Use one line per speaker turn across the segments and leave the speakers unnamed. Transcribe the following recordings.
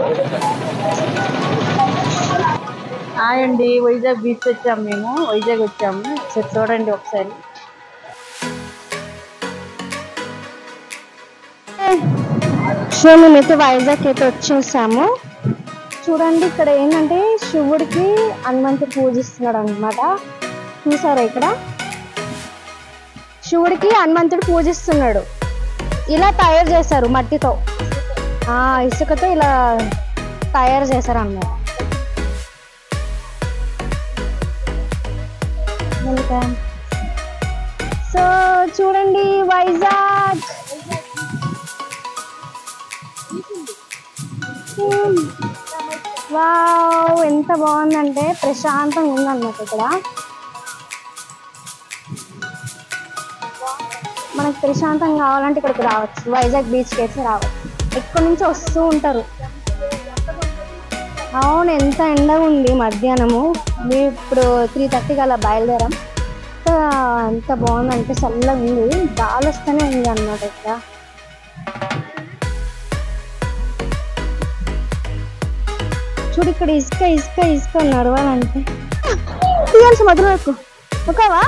Hi అండి Vizag beach వచ్చాము మేము వైజాగ్ వచ్చాము ఒకసారి చూడండి ఒకసారి
సో మేమైతే వైజాగ్ అయితే వచ్చేసాము చూడండి ఇక్కడ ఏంటంటే శివుడికి హనుమంతుడు పూజిస్తున్నాడు అనమాట చూసారా ఇక్కడ శివుడికి హనుమంతుడు పూజిస్తున్నాడు ఇలా తయారు చేశారు మట్టితో ఆ ఇసుకతో ఇలా తయారు చేశారు అన్నమాట వెల్కమ్ సో చూడండి వైజాగ్ వావ్ ఎంత బాగుందంటే ప్రశాంతంగా ఉందన్నమాట ఇక్కడ మనకి ప్రశాంతంగా కావాలంటే ఇక్కడికి రావచ్చు వైజాగ్ బీచ్కి అయితే రావచ్చు ఎక్కడి నుంచి వస్తూ ఉంటారు అవును ఎంత ఎండగా ఉంది మధ్యాహ్నము మేము ఇప్పుడు త్రీ థర్టీకి అలా బయలుదేరాం సో ఎంత బాగుందంటే చల్లగా ఉంది గాలి వస్తూనే ఉంది అన్నమాట ఇక్కడ చూడు ఇక్కడ ఇసుక ఇసుక ఇసుక నడవాలంటే తీయాల్సి మధుర ఎక్కువ ఓకేవా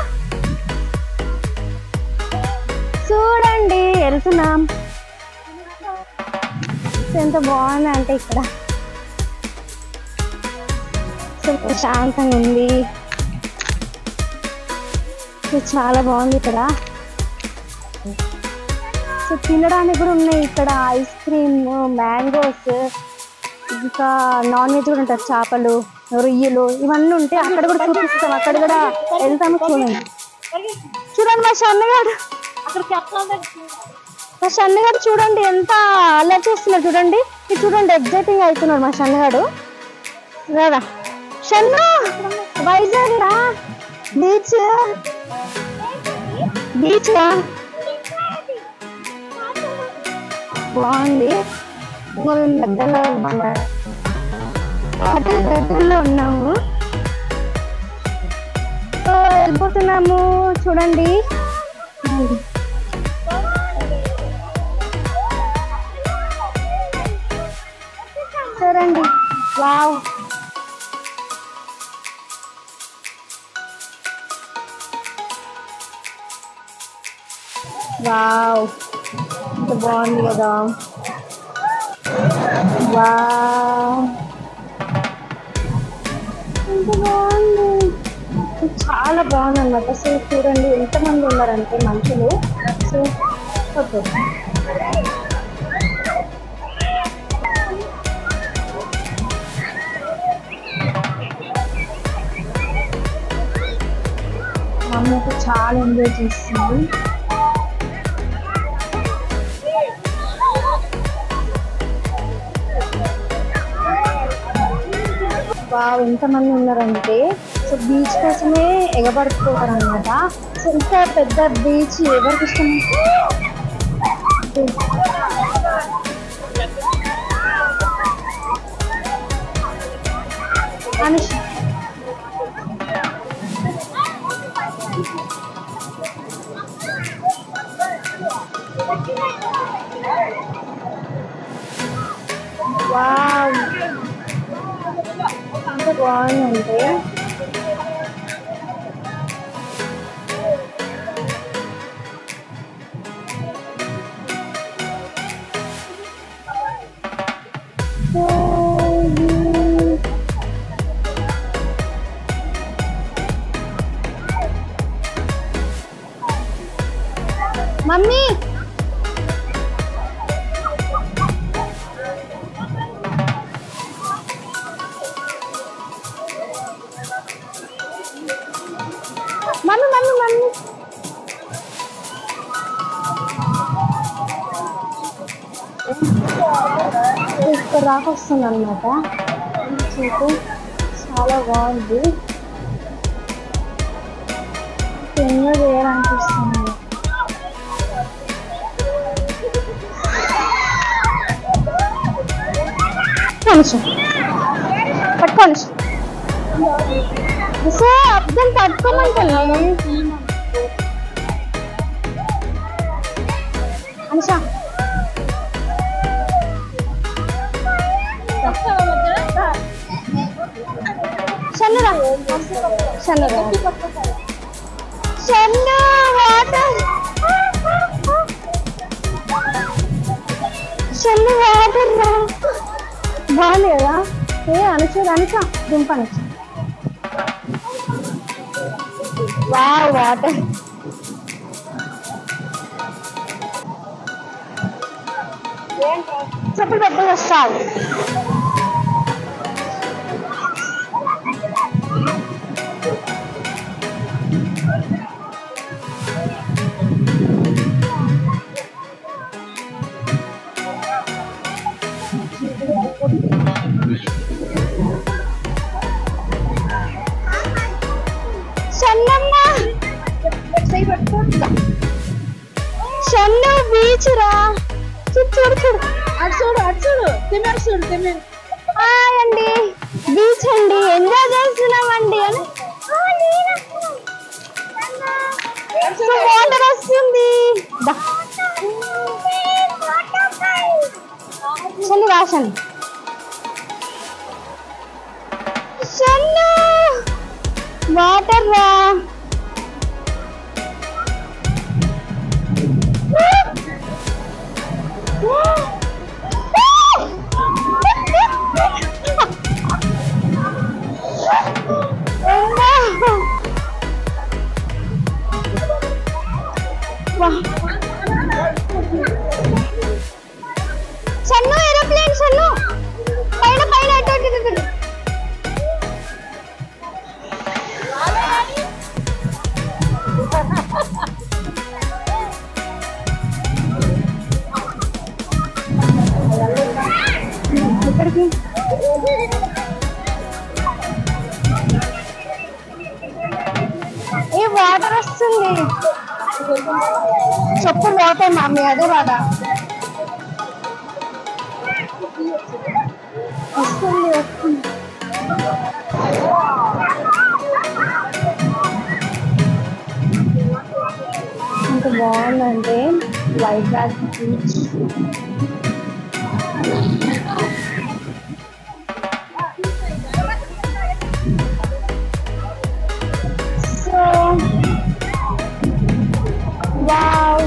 చూడండి వెళ్తున్నాం ఎంత బాగుంది అంటే ఇక్కడ సో ప్రశాంతంగా ఉంది సో చాలా బాగుంది ఇక్కడ సో తినడానికి కూడా ఉన్నాయి ఇక్కడ ఐస్ క్రీమ్ మ్యాంగోస్ ఇంకా నాన్ వెజ్ కూడా ఉంటారు చేపలు రొయ్యలు ఇవన్నీ ఉంటాయి అక్కడ కూడా చూపిస్తాం అక్కడ కూడా వెళ్తాము చూడండి చూడండి మా షన్నగాడు మా షన్నగాడు చూడండి ఎంత అల్లరి చేస్తున్నాడు చూడండి ఇది చూడండి ఎగ్జైటింగ్ అవుతున్నాడు మా షన్నగాడు రాదా షన్ను వైజాగ్ రా బీచ్ బీచ్ బాగుంది మేము దగ్గరలో ఉన్నాము హోటల్ దగ్గరలో ఉన్నాము సో వెళ్ళిపోతున్నాము చూడండి సరండి వావ్ వావ్ ఎంత బాగుంది కదా వావ్ ఎంత బాగుంది చాలా బాగుంది అనమాట సో చూడండి ఎంతమంది ఉన్నారంటే మనుషులు సో ఓకే మా అమ్మ అయితే చాలా ఎంజాయ్ చేస్తుంది వావ్ ఎంతమంది ఉన్నారంటే సో బీచ్ కోసమే ఎగబడుతున్నారు అనమాట సో ఇంత పెద్ద బీచ్ ఎవరికి ఇష్టం అనుష వావ్ ఎంత బాగుందంటే మమ్మీ మమ్మీ మమ్మీ మమ్మీ ఇక్కడ దాకా వస్తుంది అనమాట చూపు చాలా బాగుంది ఎన్నో చేయాలనిపిస్తుంది కొంచెం పట్టుకోండి సో అర్థం పట్టుకోమంటాను అనుష షన్నురా షన్నురా షన్ను వాటర్ షన్ను వాటర్ రా బాగుంది కదా ఏ అనుచు అనుచ దుంప అనుచు వా వాటర్ చెప్పులు పెద్దగా వస్తావు షన్నమ్మ షన్ను బీచ్ రా చూడు చూడు చూడు
అటు చూడు అటు చూడు తిమ్మిడి చూడు తిమ్మిడి
హాయ్ అండి బీచ్ అండి ఎంజాయ్ చేస్తున్నామండి అని వాటర్ వస్తుంది దా. షన్ను రా షన్ను షన్ను వాటర్ రా సన్ను ఏరోప్లేన్ సన్ను పైన పైన అటు ఇటు ఇటు ఇటు. ఎక్కడికి ఏ వాటర్ వస్తుంది చెప్పులు పోతాయి మమ్మీ అదే బాధ వస్తుంది వస్తుంది ఎంత బాగుందంటే వైజాగ్ బీచ్ సో వావ్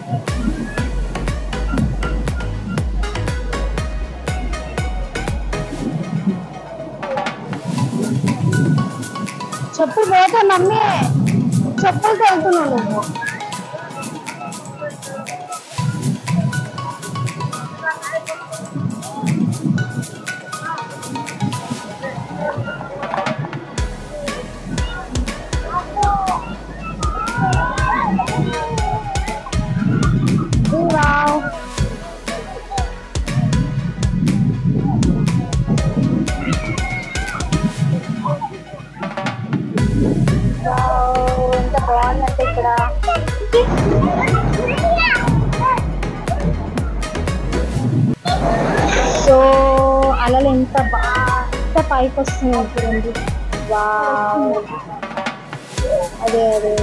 చెప్పులు పోతా మమ్మీ చెప్పులు వెళ్తున్నావు నువ్వు వావ్ వావ్, ఎంత బాగుందంటే ఇక్కడ సో అలలు ఎంత బాగా పైకి వస్తున్నాయి చూడండి వావ్ అదే అదే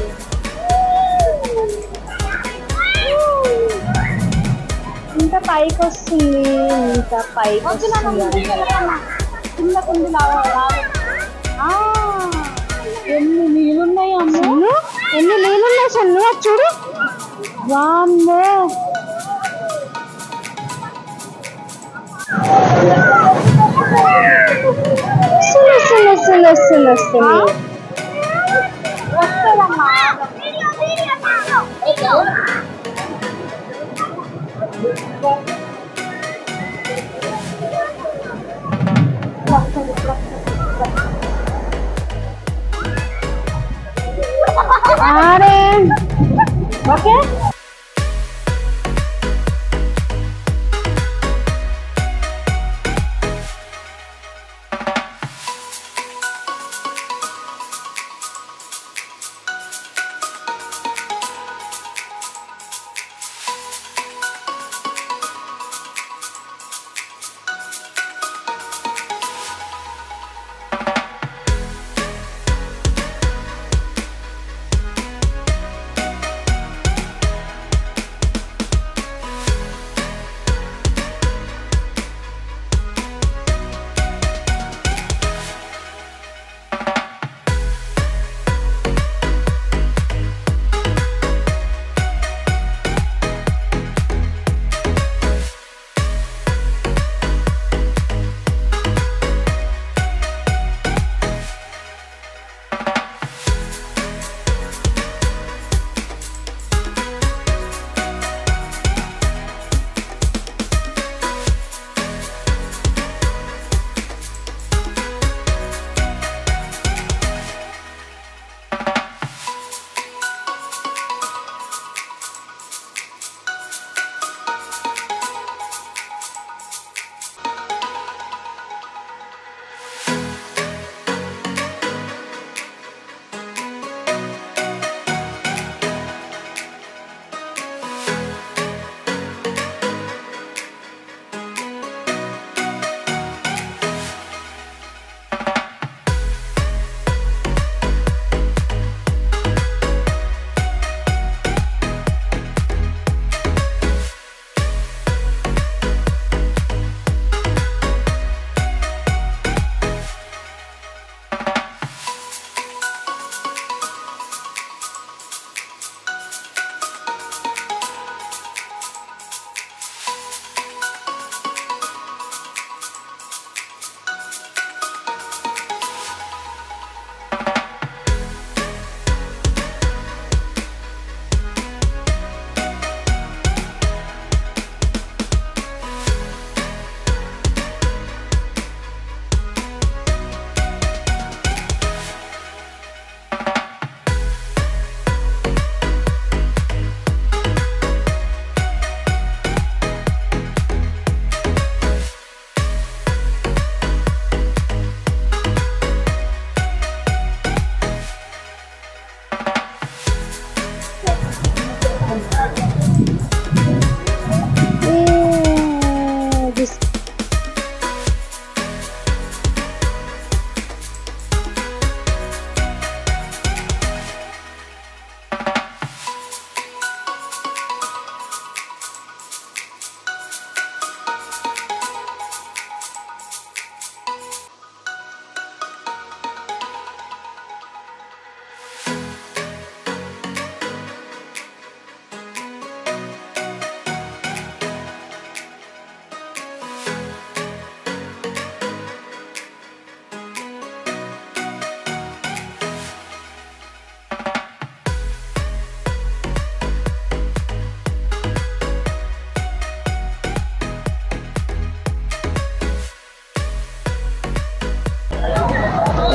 ఇంత పైకి వస్తుంది ఇంత పైకి వస్తుంది
కింద కుంది ఆ, ఎన్ని నీళ్ళున్నాయి అమ్మ
సన్ను ఎన్ని నీళ్ళు ఉన్నాయి సన్ను అది చూడు వామ్మో వస్తుంది వస్తుంది వస్తుంది వస్తుంది వస్తుంది అరే ఓకే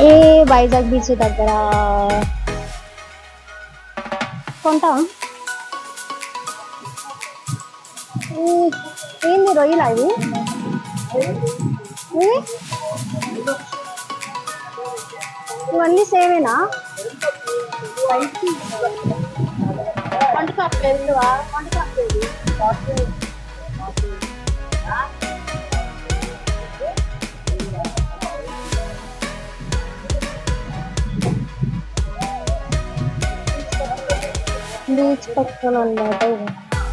ఏ వైజాగ్ బీచ్ దగ్గర కొంటా ఏ- ఏంది రొయ్యలా ఇవి ఇవి? ఇవన్నీ సేవేనా బీచ్ పక్కన అన్నమాట ఇది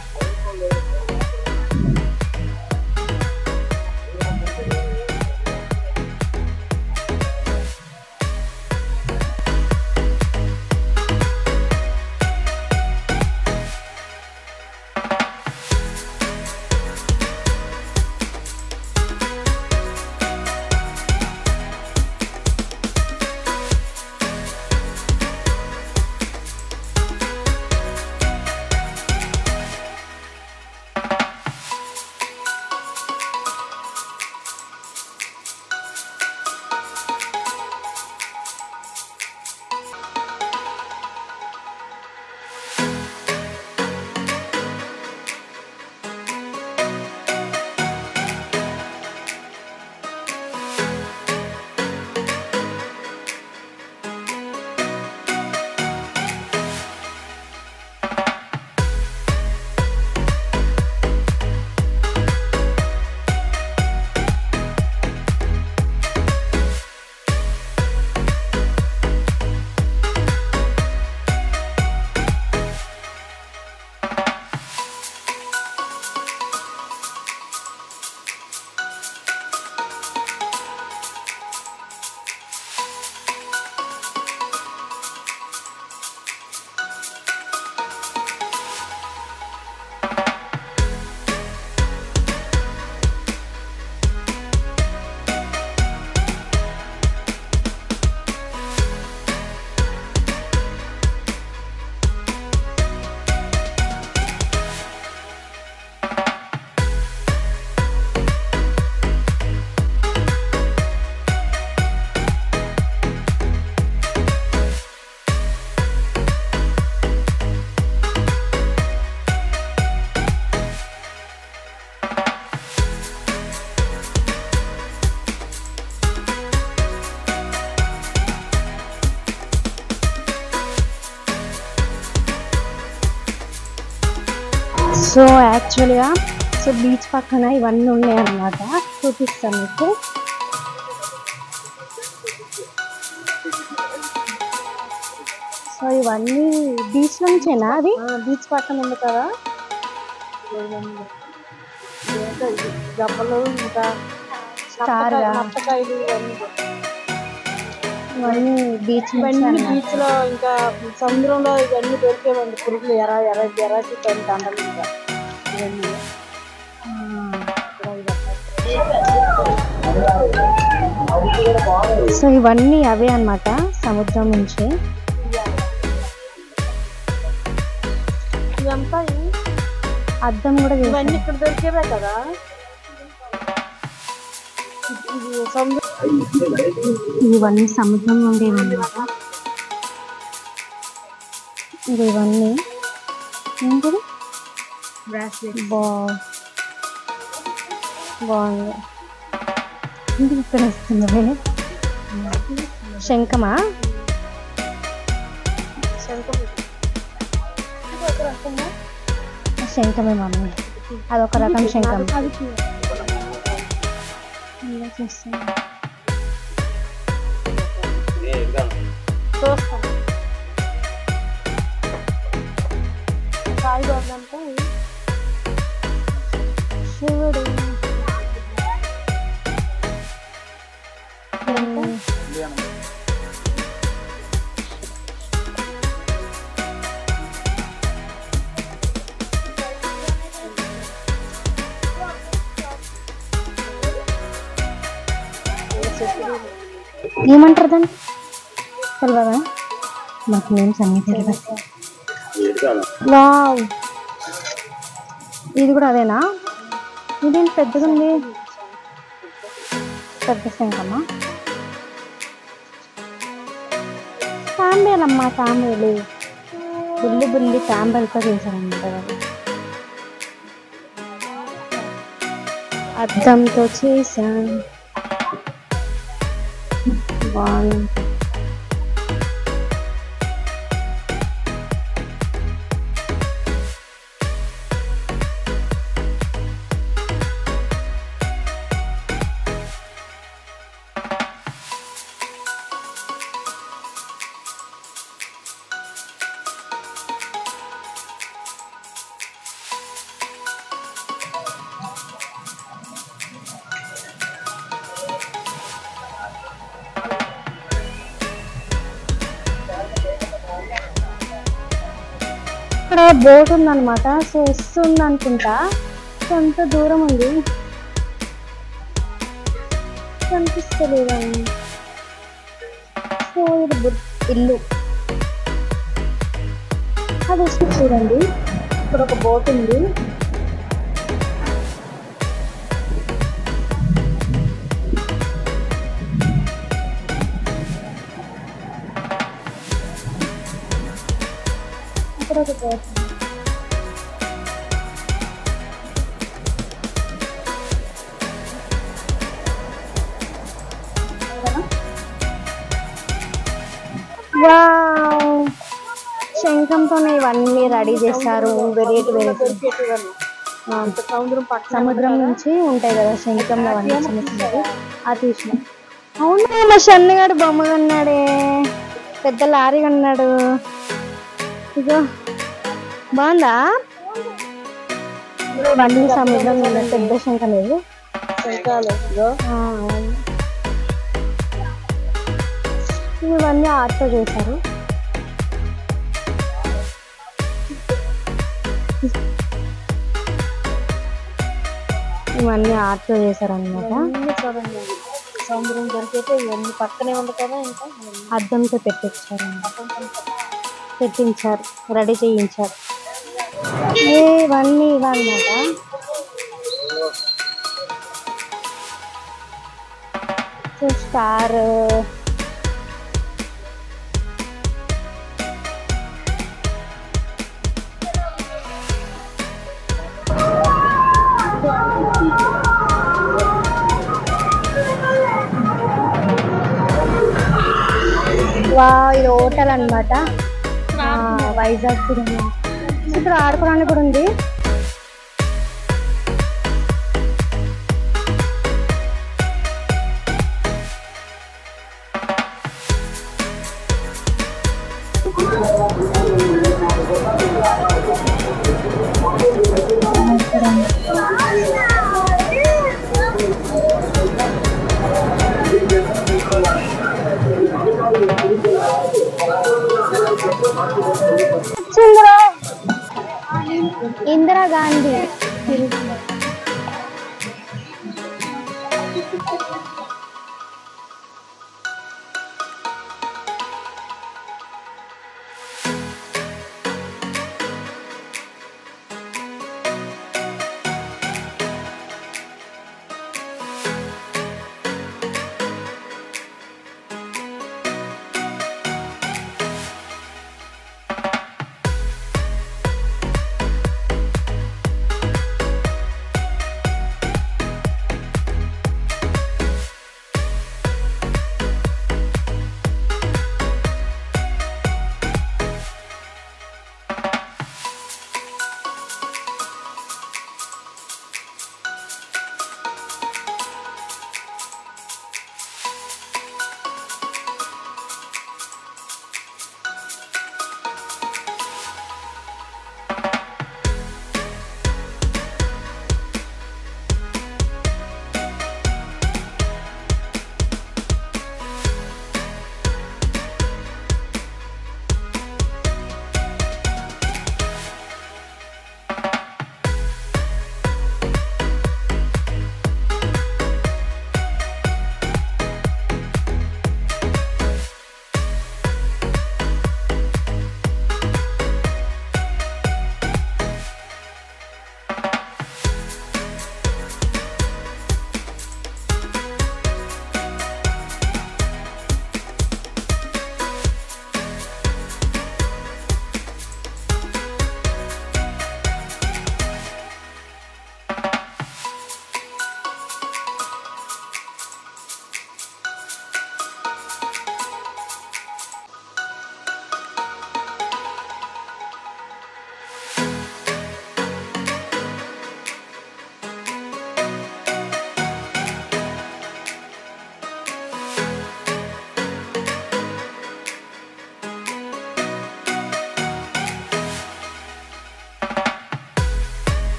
సో యాక్చువల్గా సో బీచ్ పక్కన ఇవన్నీ ఉన్నాయి అన్నమాట చూపిస్తాను మీకు సో ఇవన్నీ బీచ్ నుంచేనా అది
బీచ్ పక్కన ఉంది కదా ఏంటో ఇది గబ్బలు ఇంకా
స్టార్గా
నత్తకాయలు ఇవన్నీ
ఇవన్నీ బీచ్
ఇవన్నీ
నుంచి
బీచ్ లో ఇంకా సముద్రంలో ఇవన్నీ దొరికేవండి పురుగులు ఎర ఎర ఎరాచి దండలు ఇంకా ఇవన్నీ
సో ఇవన్నీ అవే అన్నమాట సముద్రం నుంచి
ఇదంతా ఇవి-
అద్దం కూడా
ఇవన్నీ
చేశారు.
ఇక్కడ దొరికేవే కదా ఇది సముద్రం
ఇవన్నీ సముద్రం నుండి అన్నమాట ఇది ఇవన్నీ ఏంటిది
బ్రాస్లెట్
బా బాగుంది ఇది ఇక్కడ వస్తుంది శంఖమా
శంఖం
శంఖమే మమ్మీ అదొక రకం శంఖం
అది
ఇలా చేస్తుంది.
చూస్తాం కాయలు ఉందంటే
శివుడు ఏమంటారు దాన్ని తెలియదా నాకు నేమ్స్ అన్నీ తెలియదు వావ్ ఇది కూడా అదేనా ఇదేంటి పెద్దగా ఉంది పెద్ద శంఖమా తాంబేలు అమ్మా తాంబేలు బుల్లి బుల్లి తాంబేలతో చేశారన్నమాట వాళ్ళు అద్దంతో చేశాం బాగుంది ఇక్కడ బోట్ ఉందన్నమాట సో వస్తుంది అనుకుంటా సో అంత దూరం ఉంది కనిపిస్తలేదండి సో ఇది బుట్- ఇల్లు అది వచ్చి చూడండి ఇక్కడ ఒక బోట్ ఉంది ఇక్కడ ఒక బోట్ ఉంది. వావ్ శంఖంతోనే ఇవన్నీ రెడీ చేస్తారు వెరైటీ వెరైటీ
దొరికేటివన్నీ. అంత సముద్రం పక్కన
సముద్రం నుంచి ఉంటాయి కదా శంఖంలో అవన్నీ చిన్న చిన్నవి ఆ తీసిన అవును మా షన్నుగాడు బొమ్మ కొన్నాడే పెద్ద లారీ కొన్నాడు ఇగో బాగుందా ఇవన్నీ సముద్రం మీద పెద్ద శంఖం ఇది
శంఖాలు ఇదిగో.
ఆ, అవును. ఇవన్నీ ఆర్ట్ చేశారు ఇవన్నీ ఆర్ట్ చేశారు అనమాట
ఇవన్నీ చూడండి ఇవి. సముద్రం దొరికితే ఇవన్నీ పక్కనే ఉంది కదా ఇంకా
అద్దంతో పెట్టించారు పెట్టించారు రెడీ చేయించారు ఏ, ఇవన్నీ ఇవన్నమాట సో స్టార్ వా ఇది హోటల్ అనమాట వైజాగ్ కూడా ఉంది. ఇక్కడ ఆడుకోవడానికి కూడా ఉంది ఇందిరా ఇందిరా గాంధీ